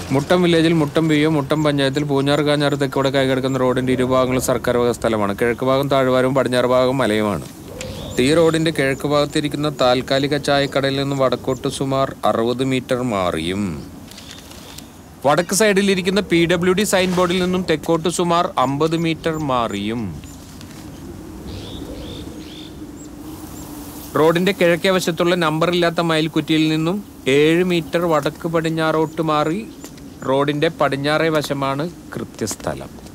മുട്ടം വില്ലേജിൽ Muttom P O Muttom പഞ്ചായത്തിൽ പൂഞ്ഞാറ് കാഞ്ഞാറ് തെക്കോടെ കൈകിടക്കുന്ന റോഡിന്റെ ഇരുഭാഗങ്ങളും സർക്കാർ വക സ്ഥലമാണ് കിഴക്ക് ഭാഗം താഴ്വാരവും പടിഞ്ഞാറ് ഭാഗം മലയുമാണ് ഈ റോഡിന്റെ കിഴക്ക് ഭാഗത്തിരിക്കുന്ന താൽക്കാലിക ചായക്കടയിൽ നിന്ന് വടക്കോട്ട് സുമാർ അറുപത് മീറ്റർ മാറിയും വടക്ക് സൈഡിലിരിക്കുന്ന പി ഡബ്ല്യു ഡി സൈൻ ബോർഡിൽ നിന്നും തെക്കോട്ട് സുമാർ അമ്പത് മീറ്റർ മാറിയും റോഡിന്റെ കിഴക്കേ വശത്തുള്ള നമ്പറില്ലാത്ത മയിൽക്കുറ്റിയിൽ നിന്നും ഏഴ് മീറ്റർ വടക്ക് പടിഞ്ഞാറോട്ട് മാറി റോഡിന്റെ പടിഞ്ഞാറേ വശമാണ് കൃത്യസ്ഥലം